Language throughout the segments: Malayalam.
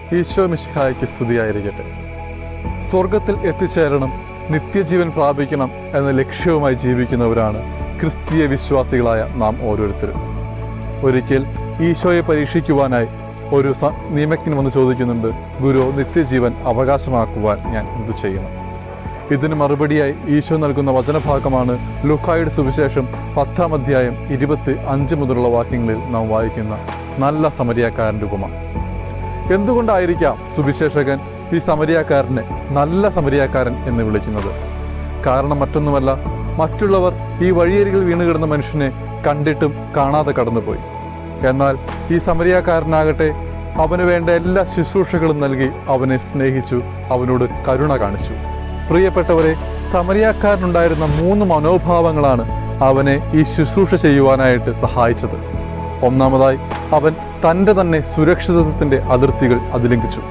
ഈശോ മിശിഹായ്ക്ക് സ്തുതിയായിരിക്കട്ടെ സ്വർഗത്തിൽ എത്തിച്ചേരണം നിത്യജീവൻ പ്രാപിക്കണം എന്ന ലക്ഷ്യവുമായി ജീവിക്കുന്നവരാണ് ക്രിസ്തീയ വിശ്വാസികളായ നാം ഓരോരുത്തരും ഒരിക്കൽ ഈശോയെ പരീക്ഷിക്കുവാനായി ഒരു സ- നിയമജ്ഞൻ വന്ന് ചോദിക്കുന്നുണ്ട് ഗുരു നിത്യജീവൻ അവകാശമാക്കുവാൻ ഞാൻ എന്ത് ചെയ്യണം ഇതിന് മറുപടിയായി ഈശോ നൽകുന്ന വചനഭാഗമാണ് ലുക്കായുടെ സുവിശേഷം പത്താം അധ്യായം ഇരുപത്തി അഞ്ച് മുതലുള്ള വാക്യങ്ങളിൽ നാം വായിക്കുന്ന നല്ല സമരിയാക്കാരൻ്റെ ഉപമ എന്തുകൊണ്ടായിരിക്കാം സുവിശേഷകൻ ഈ സമരിയാക്കാരനെ നല്ല സമരിയാക്കാരൻ എന്ന് വിളിക്കുന്നത് കാരണം മറ്റൊന്നുമല്ല മറ്റുള്ളവർ ഈ വഴിയരികിൽ വീണ് കിടന്ന മനുഷ്യനെ കണ്ടിട്ടും കാണാതെ കടന്നുപോയി എന്നാൽ ഈ സമരിയാക്കാരനാകട്ടെ അവന് വേണ്ട എല്ലാ ശുശ്രൂഷകളും നൽകി അവനെ സ്നേഹിച്ചു അവനോട് കരുണ കാണിച്ചു പ്രിയപ്പെട്ടവരെ സമരിയാക്കാരനുണ്ടായിരുന്ന മൂന്ന് മനോഭാവങ്ങളാണ് അവനെ ഈ ശുശ്രൂഷ ചെയ്യുവാനായിട്ട് സഹായിച്ചത് ഒന്നാമതായി അവൻ തൻ്റെ തന്നെ സുരക്ഷിതത്വത്തിന്റെ അതിർത്തികൾ അതിലംഘിച്ചു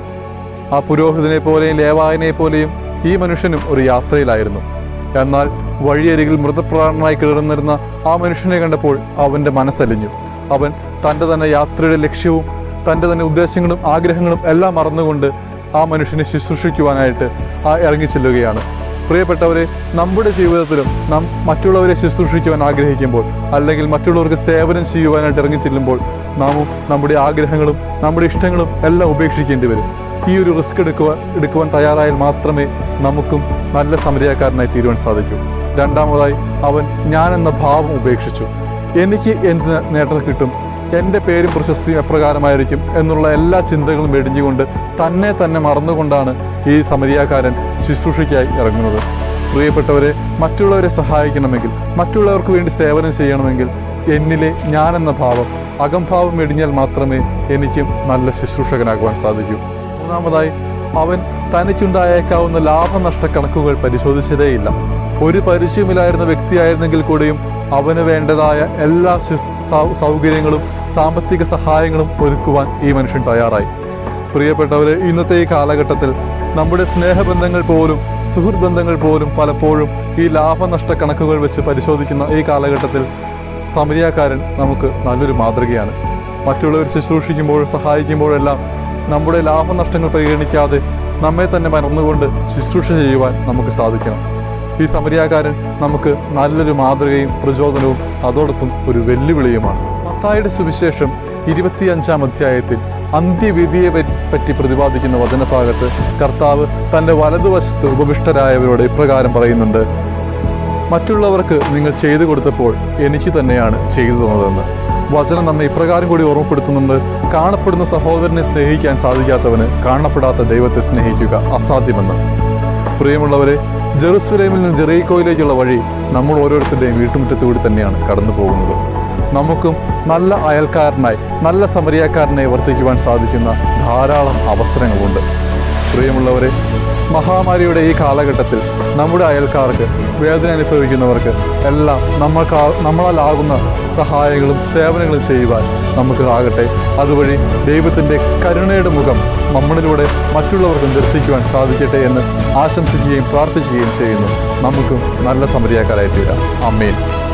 ആ പുരോഹിതനെ പോലെയും ലേവായനെ പോലെയും ഈ മനുഷ്യനും ഒരു യാത്രയിലായിരുന്നു എന്നാൽ വഴിയരികിൽ മൃതപ്രാണനായി കിടന്നിരുന്ന ആ മനുഷ്യനെ കണ്ടപ്പോൾ അവന്റെ മനസ്സലിഞ്ഞു അവൻ തൻ്റെ തന്നെ യാത്രയുടെ ലക്ഷ്യവും തൻ്റെ തന്നെ ഉദ്ദേശങ്ങളും ആഗ്രഹങ്ങളും എല്ലാം മറന്നുകൊണ്ട് ആ മനുഷ്യനെ ശുശ്രൂഷിക്കുവാനായിട്ട് ആ ഇറങ്ങിച്ചെല്ലുകയാണ് പ്രിയപ്പെട്ടവരെ നമ്മുടെ ജീവിതത്തിലും നാം മറ്റുള്ളവരെ ശുശ്രൂഷിക്കുവാൻ ആഗ്രഹിക്കുമ്പോൾ അല്ലെങ്കിൽ മറ്റുള്ളവർക്ക് സേവനം ചെയ്യുവാനായിട്ട് ഇറങ്ങിച്ചെല്ലുമ്പോൾ നാമും നമ്മുടെ ആഗ്രഹങ്ങളും നമ്മുടെ ഇഷ്ടങ്ങളും എല്ലാം ഉപേക്ഷിക്കേണ്ടി വരും ഈ ഒരു റിസ്ക് എടുക്കുവാൻ എടുക്കുവാൻ തയ്യാറായാൽ മാത്രമേ നമുക്കും നല്ല സമരക്കാരനായി തീരുവാൻ സാധിക്കൂ രണ്ടാമതായി അവൻ ഞാൻ എന്ന ഭാവം ഉപേക്ഷിച്ചു എനിക്ക് എന്ത് നേട്ടം കിട്ടും എൻ്റെ പേരും പ്രശസ്തിയും എപ്രകാരമായിരിക്കും എന്നുള്ള എല്ലാ ചിന്തകളും വെടിഞ്ഞുകൊണ്ട് തന്നെ തന്നെ മറന്നുകൊണ്ടാണ് ഈ സമരിയാക്കാരൻ ശുശ്രൂഷയ്ക്കായി ഇറങ്ങുന്നത് പ്രിയപ്പെട്ടവരെ മറ്റുള്ളവരെ സഹായിക്കണമെങ്കിൽ മറ്റുള്ളവർക്ക് വേണ്ടി സേവനം ചെയ്യണമെങ്കിൽ എന്നിലെ ഞാനെന്ന ഭാവം അകംഭാവം വെടിഞ്ഞാൽ മാത്രമേ എനിക്കും നല്ല ശുശ്രൂഷകനാകുവാൻ സാധിക്കൂ മൂന്നാമതായി അവൻ തനിക്കുണ്ടായേക്കാവുന്ന ലാഭനഷ്ട കണക്കുകൾ പരിശോധിച്ചതേയില്ല ഒരു പരിചയമില്ലായിരുന്ന വ്യക്തിയായിരുന്നെങ്കിൽ കൂടിയും അവന് വേണ്ടതായ എല്ലാ ശു- സൗ- സൗകര്യങ്ങളും സാമ്പത്തിക സഹായങ്ങളും ഒരുക്കുവാൻ ഈ മനുഷ്യൻ തയ്യാറായി പ്രിയപ്പെട്ടവരെ ഇന്നത്തെ ഈ കാലഘട്ടത്തിൽ നമ്മുടെ സ്നേഹബന്ധങ്ങൾ പോലും സുഹൃത്ത് ബന്ധങ്ങൾ പോലും പലപ്പോഴും ഈ ലാഭനഷ്ട കണക്കുകൾ വെച്ച് പരിശോധിക്കുന്ന ഈ കാലഘട്ടത്തിൽ സമരിയാക്കാരൻ നമുക്ക് നല്ലൊരു മാതൃകയാണ് മറ്റുള്ളവർ ശുശ്രൂഷിക്കുമ്പോഴും സഹായിക്കുമ്പോഴെല്ലാം നമ്മുടെ ലാഭനഷ്ടങ്ങൾ പരിഗണിക്കാതെ നമ്മെ തന്നെ മറന്നുകൊണ്ട് ശുശ്രൂഷ ചെയ്യുവാൻ നമുക്ക് സാധിക്കണം ഈ സമരിയാക്കാരൻ നമുക്ക് നല്ലൊരു മാതൃകയും പ്രചോദനവും അതോടൊപ്പം ഒരു വെല്ലുവിളിയുമാണ് മത്തായുടെ സുവിശേഷം ഇരുപത്തിയഞ്ചാം അധ്യായത്തിൽ അന്ത്യവിധിയെ പ- പറ്റി പ്രതിപാദിക്കുന്ന വചനഭാഗത്ത് കർത്താവ് തന്റെ വലതുവശത്ത് ഉപവിഷ്ടരായവരോട് ഇപ്രകാരം പറയുന്നുണ്ട് മറ്റുള്ളവർക്ക് നിങ്ങൾ ചെയ്തു കൊടുത്തപ്പോൾ എനിക്ക് തന്നെയാണ് ചെയ്തു തന്നതെന്ന് വചനം നമ്മെ ഇപ്രകാരം കൂടി ഓർമ്മപ്പെടുത്തുന്നുണ്ട് കാണപ്പെടുന്ന സഹോദരനെ സ്നേഹിക്കാൻ സാധിക്കാത്തവന് കാണപ്പെടാത്ത ദൈവത്തെ സ്നേഹിക്കുക അസാധ്യമെന്ന് പ്രിയമുള്ളവരെ ജെറുസലേമിൽ നിന്ന് ജെറീക്കോയിലേക്കുള്ള വഴി നമ്മൾ ഓരോരുത്തരുടെയും വീട്ടുമുറ്റത്തുകൂടി തന്നെയാണ് കടന്നു പോകുന്നത് നമുക്കും നല്ല അയൽക്കാരനായി നല്ല സമരിയാക്കാരനായി വർത്തിക്കുവാൻ സാധിക്കുന്ന ധാരാളം അവസരങ്ങളുണ്ട് പ്രിയമുള്ളവരെ മഹാമാരിയുടെ ഈ കാലഘട്ടത്തിൽ നമ്മുടെ അയൽക്കാർക്ക് വേദന അനുഭവിക്കുന്നവർക്ക് എല്ലാം നമ്മൾക്ക് നമ്മളാലാകുന്ന സഹായങ്ങളും സേവനങ്ങളും ചെയ്യുവാൻ നമുക്ക് ആകട്ടെ അതുവഴി ദൈവത്തിൻ്റെ കരുണയുടെ മുഖം നമ്മളിലൂടെ മറ്റുള്ളവർക്കും ദർശിക്കുവാൻ സാധിക്കട്ടെ എന്ന് ആശംസിക്കുകയും പ്രാർത്ഥിക്കുകയും ചെയ്യുന്നു നമുക്കും നല്ല സമരിയാക്കാരായി തീരാം അമ്മേൻ